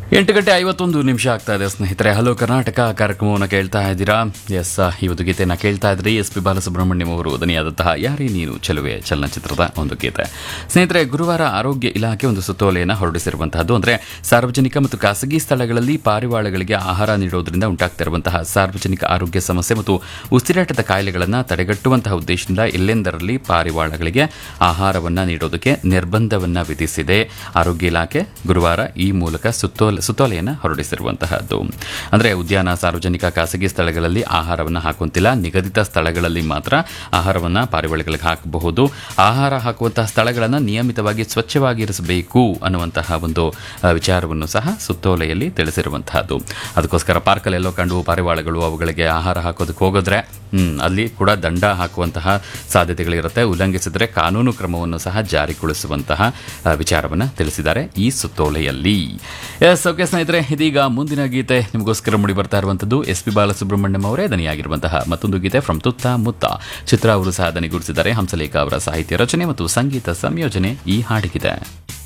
ಎಂಟು ಗಂಟೆ ಐವತ್ತೊಂದು ನಿಮಿಷ ಆಗ್ತಾ ಇದೆ ಸ್ನೇಹಿತರೆ ಹಲೋ ಕರ್ನಾಟಕ ಕಾರ್ಯಕ್ರಮವನ್ನು ಕೇಳ್ತಾ ಇದ್ದೀರಾ ಎಸ್ ಈ ಒಂದು ಗೀತೆನ ಕೇಳ್ತಾ ಇದ್ರಿ ಎಸ್ ಪಿ ಬಾಲಸುಬ್ರಹ್ಮಣ್ಯಂ ಅವರು ಧ್ವನಿಯಾದಂತಹ ಯಾರೇ ನೀನು ಚೆಲುವೆ ಚಲನಚಿತ್ರದ ಒಂದು ಗೀತೆ ಸ್ನೇಹಿತರೆ ಗುರುವಾರ ಆರೋಗ್ಯ ಇಲಾಖೆ ಒಂದು ಸುತ್ತೋಲೆಯನ್ನು ಹೊರಡಿಸಿರುವಂತಹದ್ದು ಅಂದರೆ ಸಾರ್ವಜನಿಕ ಮತ್ತು ಖಾಸಗಿ ಸ್ಥಳಗಳಲ್ಲಿ ಪಾರಿವಾಳಗಳಿಗೆ ಆಹಾರ ನೀಡುವುದರಿಂದ ಉಂಟಾಗ್ತಿರುವಂತಹ ಸಾರ್ವಜನಿಕ ಆರೋಗ್ಯ ಸಮಸ್ಯೆ ಮತ್ತು ಉಸಿರಾಟದ ಕಾಯಿಲೆಗಳನ್ನು ತಡೆಗಟ್ಟುವಂತಹ ಉದ್ದೇಶದಿಂದ ಎಲ್ಲೆಂದರಲ್ಲಿ ಪಾರಿವಾಳಗಳಿಗೆ ಆಹಾರವನ್ನು ನೀಡೋದಕ್ಕೆ ನಿರ್ಬಂಧವನ್ನು ವಿಧಿಸಿದೆ ಆರೋಗ್ಯ ಇಲಾಖೆ ಗುರುವಾರ ಈ ಮೂಲಕ ಸುತ್ತೋಲೆ ಸುತ್ತೋಲೆಯನ್ನು ಹೊರಡಿಸಿರುವಂತಹದ್ದು ಅಂದರೆ ಉದ್ಯಾನ ಸಾರ್ವಜನಿಕ ಖಾಸಗಿ ಸ್ಥಳಗಳಲ್ಲಿ ಆಹಾರವನ್ನು ಹಾಕುವಂತಿಲ್ಲ ನಿಗದಿತ ಸ್ಥಳಗಳಲ್ಲಿ ಮಾತ್ರ ಆಹಾರವನ್ನು ಪಾರಿವಾಳಗಳಿಗೆ ಹಾಕಬಹುದು ಆಹಾರ ಹಾಕುವಂತಹ ಸ್ಥಳಗಳನ್ನು ನಿಯಮಿತವಾಗಿ ಸ್ವಚ್ಛವಾಗಿರಿಸಬೇಕು ಅನ್ನುವಂತಹ ಒಂದು ಆ, ವಿಚಾರವನ್ನು ಸಹ ಸುತ್ತೋಲೆಯಲ್ಲಿ ತಿಳಿಸಿರುವಂತಹದ್ದು ಅದಕ್ಕೋಸ್ಕರ ಪಾರ್ಕಲ್ಲೆಲ್ಲೋ ಕಂಡು ಪಾರಿವಾಳಗಳು ಅವುಗಳಿಗೆ ಆಹಾರ ಹಾಕೋದಕ್ಕೆ ಹೋಗಿದ್ರೆ ಹ್ಮ್, ಅಲ್ಲಿ ಕೂಡ ದಂಡ ಹಾಕುವಂತಹ ಸಾಧ್ಯತೆಗಳಿರುತ್ತೆ ಉಲ್ಲಂಘಿಸಿದರೆ ಕಾನೂನು ಕ್ರಮವನ್ನು ಸಹ ಜಾರಿಗೊಳಿಸುವಂತಹ ಆ, ವಿಚಾರವನ್ನು ತಿಳಿಸಿದ್ದಾರೆ ಈ ಸುತ್ತೋಲೆಯಲ್ಲಿ ಎಸ್ ಓಕೆ ಸ್ನೇಹಿತರೆ ಇದೀಗ ಮುಂದಿನ ಗೀತೆ ನಿಮಗೋಸ್ಕರ ಮೂಡಿ ಬರ್ತಾ ಇರುವಂತದ್ದು ಎಸ್ ಪಿ ಬಾಲಸುಬ್ರಹ್ಮಣ್ಯಂ ಅವರೇ ದನಿಯಾಗಿರುವಂತಹ ಮತ್ತೊಂದು ಗೀತೆ ಫ್ರಮ್ ತುತ್ತ ಮುತ್ತ ಚಿತ್ರ ಅವರು ಸಹ ದನಿಗೂಡಿಸಿದ್ದಾರೆ ಹಂಸಲೇಖ ಅವರ ಸಾಹಿತ್ಯ ರಚನೆ ಮತ್ತು ಸಂಗೀತ ಸಂಯೋಜನೆ ಈ ಹಾಡಿಗಿದೆ